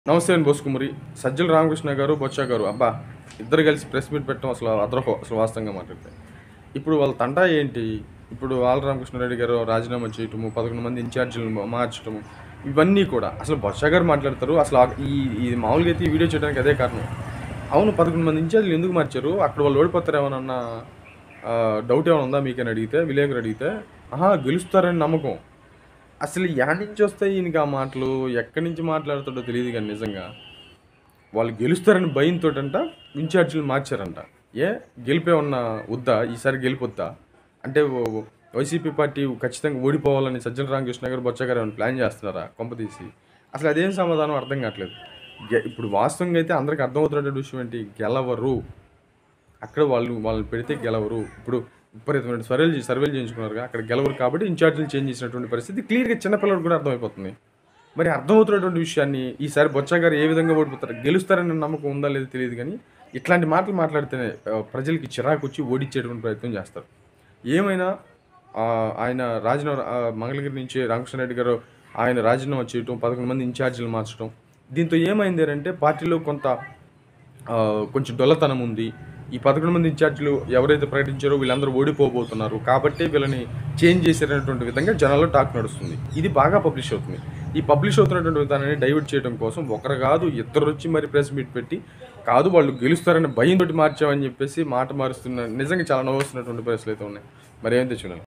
నమస్తే అండి బోసుకుమరి సజ్జల రామకృష్ణ గారు బొచ్చా గారు అబ్బా ఇద్దరు కలిసి ప్రెస్ మీట్ పెట్టడం అసలు అదరహో అసలు వాస్తవంగా మాట్లాడితే ఇప్పుడు వాళ్ళ తంటా ఏంటి ఇప్పుడు ఆల రామకృష్ణారెడ్డి గారు రాజీనామా చేయటము పదకొండు మంది ఇన్ఛార్జీలను మార్చటము ఇవన్నీ కూడా అసలు బొచ్చా గారు మాట్లాడతారు అసలు ఆ- ఈ ఈ మామూలుగా అయితే ఈ వీడియో చేయడానికి అదే కారణం అవును పదకొండు మంది ఇన్ఛార్జీలు ఎందుకు మార్చారు అక్కడ వాళ్ళు ఓడిపోతారేమోనన్న ఆ, డౌట్ ఏమైనా ఉందా మీకని అడిగితే విలేకరు అడిగితే ఆహా గెలుస్తారని నమ్మకం అసలు ఎక్కడి నుంచి వస్తాయి ఈయనకి ఆ మాటలు ఎక్కడి నుంచి మాట్లాడుతాడో తెలియదు కానీ నిజంగా వాళ్ళు గెలుస్తారని భయంతో అంట ఇన్ఛార్జీలు మార్చారంట ఏ గెలిపే ఉన్న వద్దా ఈసారి గెలిపొద్దా అంటే ఓ- వైసీపీ పార్టీ ఖచ్చితంగా ఓడిపోవాలని సజ్జల రామకృష్ణ గారు బొచ్చ గారు ఏమైనా ప్లాన్ చేస్తున్నారా కొంపతీసి అసలు అదేం సమాధానం అర్థం కావట్లేదు గె- ఇప్పుడు వాస్తవంగా అయితే అందరికి అర్థమవుతున్నటువంటి విషయం ఏంటి గెలవరు అక్కడ వాళ్ళు వాళ్ళని పెడితే గెలవరు ఇప్పుడు విపరీతమైన సర్వేలు చే- సర్వేలు చేయించుకున్నారుగా అక్కడ గెలవరు కాబట్టి ఇన్ఛార్జీలు చేంజ్ చేసినటువంటి పరిస్థితి క్లియర్గా చిన్నపిల్లలకు కూడా అర్థమైపోతుంది మరి అర్థమవుతున్నటువంటి విషయాన్ని ఈసారి బొచ్చా గారు ఏ విధంగా ఓడిపోతారు గెలుస్తారనే నమ్మకం ఉందా లేదో తెలియదు కానీ ఇట్లాంటి మాటలు మాట్లాడితేనే ఆ, ప్రజలకి చిరాకు వచ్చి ఓడించేటువంటి ప్రయత్నం చేస్తారు ఏమైనా ఆ, ఆయన రాజీనామా ఆ, మంగళగిరి నుంచి రామకృష్ణారెడ్డి గారు ఆయన రాజీనామా చేయటం పదకొండు మంది ఇన్ఛార్జీలు మార్చడం దీంతో ఏమైంది అంటే పార్టీలో కొంత ఆ, కొంచెం డొల్లతనం ఉంది ఈ పదకొండు మంది ఇన్ఛార్జీలు ఎవరైతే ప్రకటించారో వీళ్ళందరూ ఓడిపోబోతున్నారు కాబట్టి వీళ్ళని చేంజ్ చేసేటటువంటి విధంగా జనాల్లో టాక్ నడుస్తుంది ఇది బాగా పబ్లిష్ అవుతుంది ఈ పబ్లిష్ అవుతున్నటువంటి విధానాన్ని డైవర్ట్ చేయడం కోసం ఒకరు కాదు ఇద్దరు వచ్చి మరి ప్రెస్ మీట్ పెట్టి కాదు వాళ్ళు గెలుస్తారని భయంతో మార్చామని చెప్పేసి మాట మారుస్తున్న నిజంగా చాలా నవ్వుస్తున్నటువంటి పరిస్థితులు అయితే ఉన్నాయి మరి ఏం తెచ్చుకున్నాను